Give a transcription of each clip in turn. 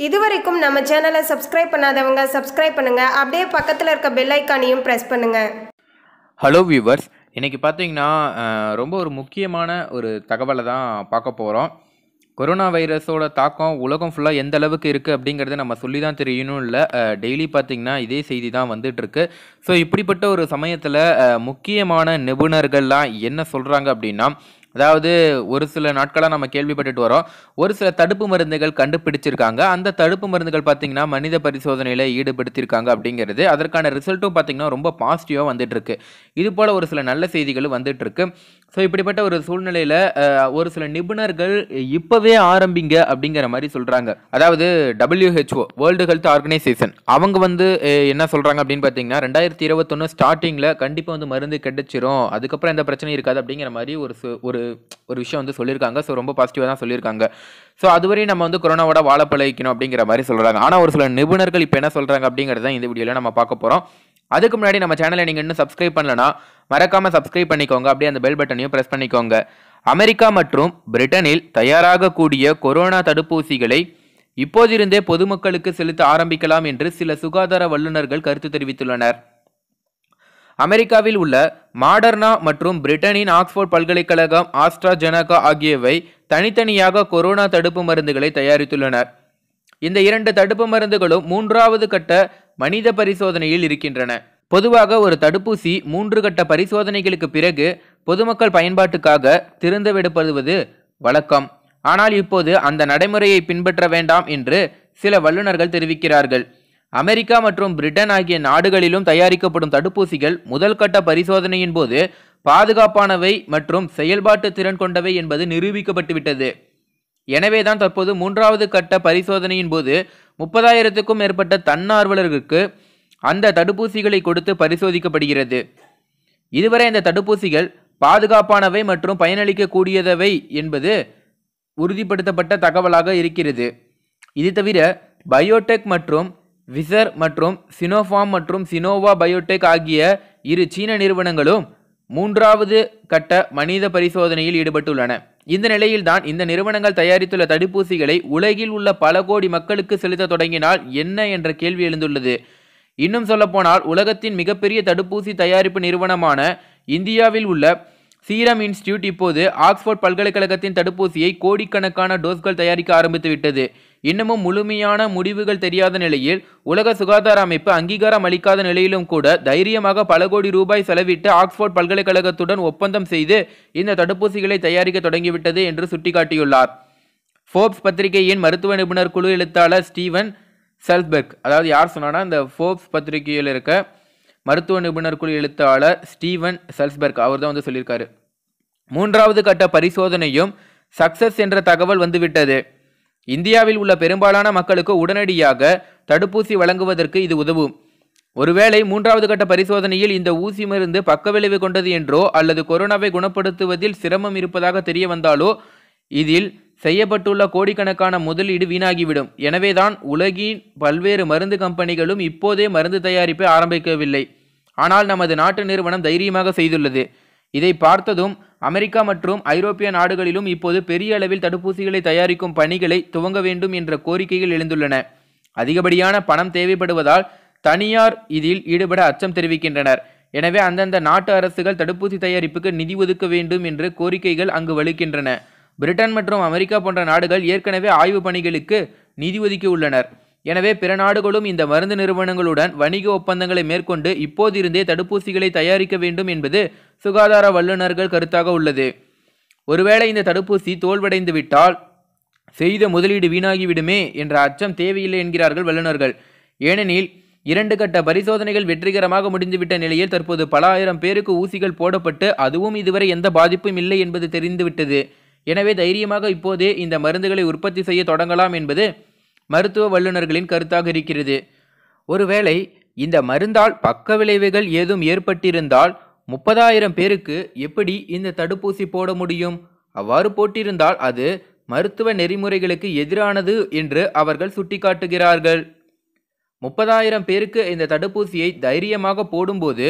இதுவரைக்கும் நம்ம சேனலை சப்ஸ்கிரைப் பண்ணாதவங்க சப்ஸ்கிரைப் பண்ணுங்க அப்படியே பக்கத்தில் இருக்க பெல் ஐக்கானையும் ப்ரெஸ் பண்ணுங்க ஹலோ வியூவர்ஸ் இன்றைக்கி பார்த்தீங்கன்னா அஹ், ரொம்ப ஒரு முக்கியமான ஒரு தகவலை தான் பார்க்க போகிறோம் கொரோனா வைரஸோட தாக்கம் உலகம் ஃபுல்லாக எந்த அளவுக்கு இருக்குது அப்படிங்கிறத நம்ம சொல்லி தான் தெரியணும் இல்லை டெய்லி பார்த்தீங்கன்னா இதே செய்தி தான் வந்துட்டுருக்கு ஸோ இப்படிப்பட்ட ஒரு சமயத்தில் முக்கியமான நிபுணர்கள்லாம் என்ன சொல்கிறாங்க அப்படின்னா அதாவது ஒரு சில நாட்களாக நம்ம கேள்விப்பட்டுட்டு வரோம் ஒரு சில தடுப்பு மருந்துகள் கண்டுபிடிச்சிருக்காங்க அந்த தடுப்பு மருந்துகள் பார்த்தீங்கன்னா மனித பரிசோதனையில் ஈடுபடுத்தியிருக்காங்க அப்படிங்கிறது அதற்கான ரிசல்ட்டும் பார்த்தீங்கன்னா ரொம்ப பாசிட்டிவாக வந்துட்டு இருக்கு இது போல் ஒரு சில நல்ல செய்திகளும் வந்துட்டு இருக்கு ஸோ இப்படிப்பட்ட ஒரு சூழ்நிலையில் ஒரு சில நிபுணர்கள் இப்போவே ஆரம்பிங்க அப்படிங்கிற மாதிரி சொல்கிறாங்க அதாவது WHO வேர்ல்டு ஹெல்த் ஆர்கனைசேஷன் அவங்க வந்து அஹ், என்ன சொல்கிறாங்க அப்படின்னு பார்த்தீங்கன்னா ரெண்டாயிரத்தி இருபத்தொன்று ஸ்டார்டிங்கில் கண்டிப்பாக வந்து மருந்து கிடைச்சிரும் அதுக்கப்புறம் எந்த பிரச்சனையும் இருக்காது அப்படிங்கிற மாதிரி ஒரு சு- ஒரு ஒரு விஷயம் வந்து சொல்லியிருக்காங்க ஸோ ரொம்ப பாசிட்டிவாக தான் சொல்லியிருக்காங்க ஸோ அதுவரை நம்ம வந்து கொரோனாவோட வாழ பழகிக்கணும் அப்படிங்கிற மாதிரி சொல்கிறாங்க ஆனால் ஒரு சில நிபுணர்கள் இப்போ என்ன சொல்கிறாங்க அப்படிங்கிறத இந்த வீடியோவில் நம்ம பார்க்க போகிறோம் அதுக்கு முன்னாடி நம்ம சேனலை நீங்கள் இன்னும் சப்ஸ்கிரைப் பண்ணலனா மறக்காமல் சப்ஸ்கிரைப் பண்ணிக்கோங்க அப்படியே அந்த பெல் பட்டனையும் ப்ரெஸ் பண்ணிக்கோங்க அமெரிக்கா மற்றும் பிரிட்டனில் தயாராகக்கூடிய கொரோனா தடுப்பூசிகளை இப்போதிருந்தே பொதுமக்களுக்கு செலுத்த ஆரம்பிக்கலாம் என்று சில சுகாதார வல்லுநர்கள் கருத்து தெரிவித்துள்ளனர் அமெரிக்காவில் உள்ள மாடர்னா மற்றும் பிரிட்டனின் ஆக்ஸ்போர்ட் பல்கலைக்கழகம் ஆஸ்ட்ராஜெனகா ஆகியவை தனித்தனியாக கொரோனா தடுப்பு மருந்துகளை தயாரித்துள்ளனர் இந்த இரண்டு தடுப்பு மருந்துகளும் மூன்றாவது கட்ட மனித பரிசோதனையில் இருக்கின்றன பொதுவாக ஒரு தடுப்பூசி மூன்று கட்ட பரிசோதனைகளுக்கு பிறகு பொதுமக்கள் பயன்பாட்டுக்காக திறந்துவிடப்படுவது வழக்கம் ஆனால் இப்போது அந்த நடைமுறையை பின்பற்ற வேண்டாம் என்று சில வல்லுநர்கள் தெரிவிக்கிறார்கள் அமெரிக்கா மற்றும் பிரிட்டன் ஆகிய நாடுகளிலும் தயாரிக்கப்படும் தடுப்பூசிகள் முதல் கட்ட பரிசோதனையின் போது பாதுகாப்பானவை மற்றும் செயல்பாட்டு திறன் கொண்டவை என்பது நிரூபிக்கப்பட்டுவிட்டது எனவேதான் தற்போது மூன்றாவது கட்ட பரிசோதனையின் போது முப்பதாயிரத்துக்கும் மேற்பட்ட தன்னார்வலர்களுக்கு அந்த தடுப்பூசிகளை கொடுத்து பரிசோதிக்கப்படுகிறது இதுவரை இந்த தடுப்பூசிகள் பாதுகாப்பானவை மற்றும் பயனளிக்கக்கூடியதவை என்பது உறுதிப்படுத்தப்பட்ட தகவலாக இருக்கிறது இது தவிர பயோடெக் மற்றும் விசர் மற்றும் சினோஃபார்ம் மற்றும் சினோவா பயோடெக் ஆகிய இரு சீன நிறுவனங்களும் மூன்றாவது கட்ட மனித பரிசோதனையில் ஈடுபட்டுள்ளன இந்த நிலையில்தான் இந்த நிறுவனங்கள் தயாரித்துள்ள தடுப்பூசிகளை உலகில் உள்ள பல கோடி மக்களுக்கு செலுத்த தொடங்கினால் என்ன என்ற கேள்வி எழுந்துள்ளது இன்னும் சொல்லப்போனால் உலகத்தின் மிகப்பெரிய தடுப்பூசி தயாரிப்பு நிறுவனமான இந்தியாவில் உள்ள சீரம் இன்ஸ்டிடியூட் இப்போது ஆக்ஸ்போர்ட் பல்கலைக்கழகத்தின் தடுப்பூசியை கோடிக்கணக்கான டோஸ்கள் தயாரிக்க ஆரம்பித்து விட்டது இன்னமும் முழுமையான முடிவுகள் தெரியாத நிலையில் உலக சுகாதார அமைப்பு அங்கீகாரம் அளிக்காத நிலையிலும் கூட தைரியமாக பல கோடி ரூபாய் செலவிட்டு ஆக்ஸ்போர்ட் பல்கலைக்கழகத்துடன் ஒப்பந்தம் செய்து இந்த தடுப்பூசிகளை தயாரிக்க தொடங்கிவிட்டது என்று சுட்டிக்காட்டியுள்ளார் ஃபோர்ப்ஸ் பத்திரிகையின் மருத்துவ நிபுணர் குழு எழுத்தாளர் ஸ்டீவன் செல்ஸ்பெர்க் அதாவது யார் சொன்னான்னா இந்த ஃபோர்ப்ஸ் பத்திரிகையில் இருக்க மருத்துவ நிபுணர் குழு எழுத்தாளர் ஸ்டீவன் செல்ஸ்பெர்க் அவர் தான் வந்து சொல்லியிருக்காரு மூன்றாவது கட்ட பரிசோதனையும் சக்சஸ் என்ற தகவல் வந்துவிட்டது இந்தியாவில் உள்ள பெரும்பாலான மக்களுக்கு உடனடியாக தடுப்பூசி வழங்குவதற்கு இது உதவும் ஒருவேளை மூன்றாவது கட்ட பரிசோதனையில் இந்த ஊசி மருந்து பக்கவிளைவு கொண்டது என்றோ அல்லது கொரோனாவை குணப்படுத்துவதில் சிரமம் இருப்பதாக தெரிய வந்தாலோ இதில் செய்யப்பட்டுள்ள கோடிக்கணக்கான முதலீடு வீணாகிவிடும் எனவேதான் உலகின் பல்வேறு மருந்து கம்பெனிகளும் இப்போதே மருந்து தயாரிப்பை ஆரம்பிக்கவில்லை ஆனால் நமது நாட்டு நிறுவனம் தைரியமாக செய்துள்ளது இதை பார்த்ததும் அமெரிக்கா மற்றும் ஐரோப்பிய நாடுகளிலும் இப்போது பெரிய அளவில் தடுப்பூசிகளை தயாரிக்கும் பணிகளை துவங்க வேண்டும் என்ற கோரிக்கைகள் எழுந்துள்ளன அதிகப்படியான பணம் தேவைப்படுவதால் தனியார் இதில் ஈடுபட அச்சம் தெரிவிக்கின்றனர் எனவே அந்தந்த நாட்டு அரசுகள் தடுப்பூசி தயாரிப்புக்கு நிதி ஒதுக்க வேண்டும் என்று கோரிக்கைகள் அங்கு வலுக்கின்றன பிரிட்டன் மற்றும் அமெரிக்கா போன்ற நாடுகள் ஏற்கனவே ஆய்வு பணிகளுக்கு நிதி ஒதுக்கி உள்ளனர் எனவே பிற நாடுகளும் இந்த மருந்து நிறுவனங்களுடன் வணிக ஒப்பந்தங்களை மேற்கொண்டு இப்போதிருந்தே தடுப்பூசிகளை தயாரிக்க வேண்டும் என்பது சுகாதார வல்லுநர்கள் கருத்தாக உள்ளது ஒருவேளை இந்த தடுப்பூசி தோல்வடைந்து விட்டால் செய்த முதலீடு வீணாகிவிடுமே என்ற அச்சம் தேவையில்லை என்கிறார்கள் வல்லுநர்கள் ஏனெனில் இரண்டு கட்ட பரிசோதனைகள் வெற்றிகரமாக முடிந்துவிட்ட நிலையில் தற்போது பல ஆயிரம் பேருக்கு ஊசிகள் போடப்பட்டு அதுவும் இதுவரை எந்த பாதிப்பும் இல்லை என்பது தெரிந்துவிட்டது எனவே தைரியமாக இப்போதே இந்த மருந்துகளை உற்பத்தி செய்ய தொடங்கலாம் என்பது மருத்துவ வல்லுநர்களின் கருத்தாக இருக்கிறது ஒருவேளை இந்த மருந்தால் பக்க விளைவுகள் ஏதும் ஏற்பட்டிருந்தால் முப்பதாயிரம் பேருக்கு எப்படி இந்த தடுப்பூசி போட முடியும் அவ்வாறு போட்டிருந்தால் அது மருத்துவ நெறிமுறைகளுக்கு எதிரானது என்று அவர்கள் சுட்டிக்காட்டுகிறார்கள் முப்பதாயிரம் பேருக்கு இந்த தடுப்பூசியை தைரியமாக போடும்போது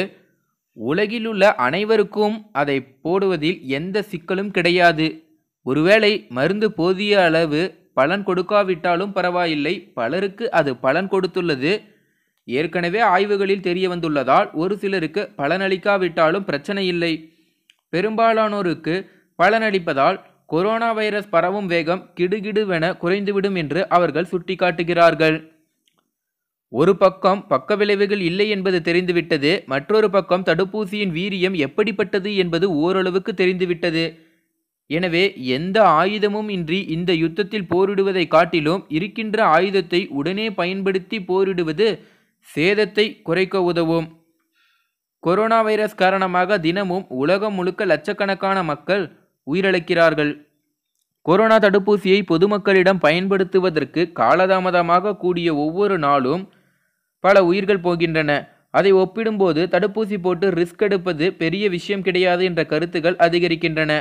உலகில் உள்ள அனைவருக்கும் அதை போடுவதில் எந்த சிக்கலும் கிடையாது ஒருவேளை மருந்து போதிய அளவு பலன் கொடுக்காவிட்டாலும் பரவாயில்லை பலருக்கு அது பலன் கொடுத்துள்ளது ஏற்கனவே ஆய்வுகளில் தெரிய வந்துள்ளதால் ஒரு சிலருக்கு பலனளிக்காவிட்டாலும் பிரச்சனை இல்லை பெரும்பாலானோருக்கு பலனளிப்பதால் கொரோனா வைரஸ் பரவும் வேகம் கிடுகிடுவென குறைந்துவிடும் என்று அவர்கள் சுட்டிக்காட்டுகிறார்கள் ஒரு பக்கம் பக்க விளைவுகள் இல்லை என்பது தெரிந்துவிட்டது மற்றொரு பக்கம் தடுப்பூசியின் வீரியம் எப்படிப்பட்டது என்பது ஓரளவுக்கு தெரிந்துவிட்டது எனவே எந்த ஆயுதமும் இன்றி இந்த யுத்தத்தில் போரிடுவதை காட்டிலும் இருக்கின்ற ஆயுதத்தை உடனே பயன்படுத்தி போரிடுவது சேதத்தை குறைக்க உதவும் கொரோனா வைரஸ் காரணமாக தினமும் உலகம் முழுக்க லட்சக்கணக்கான மக்கள் உயிரிழக்கிறார்கள் கொரோனா தடுப்பூசியை பொதுமக்களிடம் பயன்படுத்துவதற்கு காலதாமதமாக கூடிய ஒவ்வொரு நாளும் பல உயிர்கள் போகின்றன அதை ஒப்பிடும்போது தடுப்பூசி போட்டு ரிஸ்க் எடுப்பது பெரிய விஷயம் கிடையாது என்ற கருத்துகள் அதிகரிக்கின்றன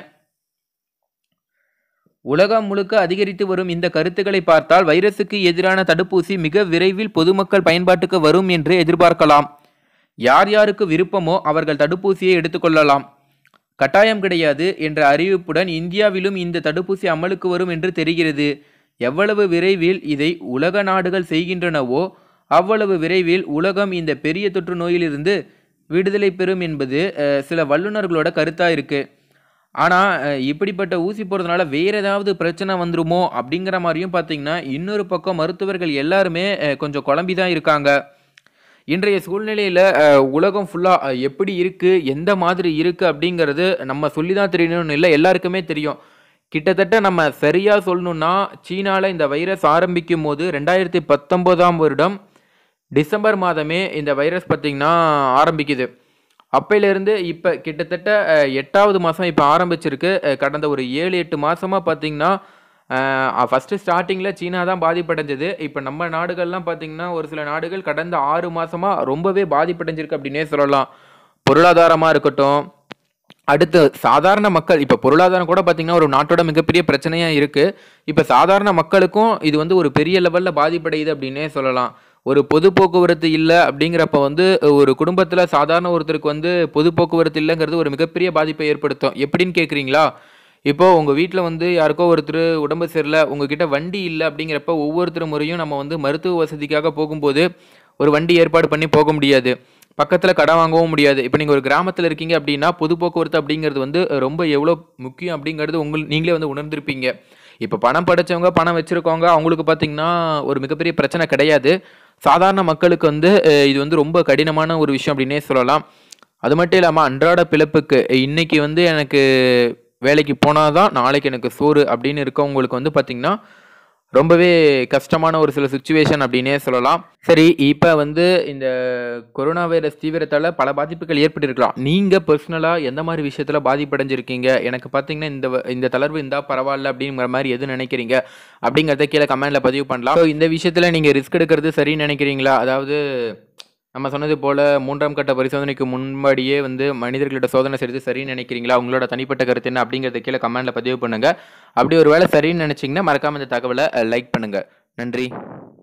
உலகம் முழுக்க அதிகரித்து வரும் இந்த கருத்துக்களை பார்த்தால் வைரசுக்கு எதிரான தடுப்பூசி மிக விரைவில் பொதுமக்கள் பயன்பாட்டுக்கு வரும் என்று எதிர்பார்க்கலாம் யார் யாருக்கு விருப்பமோ அவர்கள் தடுப்பூசியை எடுத்துக்கொள்ளலாம் கட்டாயம் கிடையாது என்ற அறிவிப்புடன் இந்தியாவிலும் இந்த தடுப்பூசி அமலுக்கு வரும் என்று தெரிகிறது எவ்வளவு விரைவில் இதை உலக நாடுகள் செய்கின்றனவோ அவ்வளவு விரைவில் உலகம் இந்த பெரிய தொற்று நோயிலிருந்து விடுதலை பெறும் என்பது அஹ், சில வல்லுநர்களோட கருத்தாக இருக்குது ஆனால் இப்படிப்பட்ட ஊசி போடுறதுனால வேறு ஏதாவது பிரச்சனை வந்துருமோ அப்படிங்கிற மாதிரியும் பார்த்தீங்கன்னா இன்னொரு பக்கம் மருத்துவர்கள் எல்லாருமே அஹ், கொஞ்சம் குழம்பி தான் இருக்காங்க இன்றைய சூழ்நிலையில் உலகம் ஃபுல்லாக எப்படி இருக்குது எந்த மாதிரி இருக்குது அப்படிங்கிறது நம்ம சொல்லி தான் தெரியணும்னு இல்லை எல்லாருக்குமே தெரியும் கிட்டத்தட்ட நம்ம சரியாக சொல்லணும்னா சீனாவில் இந்த வைரஸ் ஆரம்பிக்கும் போது ரெண்டாயிரத்தி பத்தொம்போதாம் வருடம் டிசம்பர் மாதமே இந்த வைரஸ் பார்த்திங்கன்னா ஆரம்பிக்குது அப்பையிலேருந்து இப்போ கிட்டத்தட்ட அஹ், எட்டாவது மாதம் இப்போ ஆரம்பிச்சிருக்கு அஹ், கடந்த ஒரு ஏழு எட்டு மாதமாக பார்த்தீங்கன்னா ஃபஸ்ட்டு ஸ்டார்டிங்கில் சீனா தான் பாதிப்படைஞ்சது இப்போ நம்ம நாடுகள்லாம் பார்த்தீங்கன்னா ஒரு சில நாடுகள் கடந்த ஆறு மாதமாக ரொம்பவே பாதிப்படைஞ்சிருக்கு அப்படின்னே சொல்லலாம் பொருளாதாரமாக இருக்கட்டும் அடுத்து சாதாரண மக்கள் இப்போ பொருளாதாரம் கூட பார்த்தீங்கன்னா ஒரு நாட்டோட மிகப்பெரிய பிரச்சனையாக இருக்குது இப்போ சாதாரண மக்களுக்கும் இது வந்து ஒரு பெரிய லெவலில் பாதிப்படையுது அப்படின்னே சொல்லலாம் ஒரு பொது போக்குவரத்து இல்லை அப்படிங்கிறப்ப வந்து ஒரு குடும்பத்தில் சாதாரண ஒருத்தருக்கு வந்து பொது போக்குவரத்து இல்லைங்கிறது ஒரு மிகப்பெரிய பாதிப்பை ஏற்படுத்தும் எப்படின்னு கேட்குறீங்களா இப்போ உங்கள் வீட்டில் வந்து யாருக்கோ ஒருத்தர் உடம்பு சரியில்லை உங்ககிட்ட வண்டி இல்லை அப்படிங்கிறப்ப ஒவ்வொருத்தர் முறையும் நம்ம வந்து மருத்துவ வசதிக்காக போகும்போது ஒரு வண்டி ஏற்பாடு பண்ணி போக முடியாது பக்கத்தில் கடன் வாங்கவும் முடியாது இப்போ நீங்கள் ஒரு கிராமத்தில் இருக்கீங்க அப்படின்னா பொது போக்குவரத்து அப்படிங்கிறது வந்து ரொம்ப எவ்வளோ முக்கியம் அப்படிங்கிறது உங்கள் நீங்களே வந்து உணர்ந்திருப்பீங்க இப்போ பணம் படைச்சவங்க பணம் வச்சுருக்கவங்க அவங்களுக்கு பார்த்தீங்கன்னா ஒரு மிகப்பெரிய பிரச்சனை கிடையாது சாதாரண மக்களுக்கு வந்து அஹ், இது வந்து ரொம்ப கடினமான ஒரு விஷயம் அப்படின்னே சொல்லலாம் அது மட்டும் இல்லாமல் அன்றாட பிழைப்புக்கு இன்னைக்கு வந்து எனக்கு வேலைக்கு போனால் தான் நாளைக்கு எனக்கு சோறு அப்படின்னு இருக்கவங்களுக்கு வந்து பார்த்திங்கன்னா ரொம்பவே கஷ்டமான ஒரு சில சுச்சுவேஷன் அப்படின்னே சொல்லலாம் சரி இப்போ வந்து இந்த கொரோனா வைரஸ் தீவிரத்தால் பல பாதிப்புகள் ஏற்பட்டிருக்கலாம் நீங்கள் பர்சனலாக எந்த மாதிரி விஷயத்தில் பாதிப்படைஞ்சிருக்கீங்க எனக்கு பார்த்தீங்கன்னா இந்த வ- இந்த தளர்வு இருந்தால் பரவாயில்ல அப்படிங்கிற மாதிரி எது நினைக்கிறீங்க அப்படிங்கிறத கீழே கமெண்ட்டில் பதிவு பண்ணலாம் ஸோ இந்த விஷயத்தில் நீங்கள் ரிஸ்க் எடுக்கிறது சரின்னு நினைக்கிறீங்களா அதாவது நம்ம சொன்னது போல் மூன்றாம் கட்ட பரிசோதனைக்கு முன்னாடியே வந்து மனிதர்களிட சோதனை செய்கிறது சரின்னு நினைக்கிறீங்களா உங்களோட தனிப்பட்ட கருத்து என்ன அப்படிங்கிறத கீழே கமெண்ட்டில் பதிவு பண்ணுங்கள் அப்படி ஒரு வேளை சரின்னு நினச்சிங்கன்னா மறக்காமல் இந்த தகவலை லைக் பண்ணுங்கள் நன்றி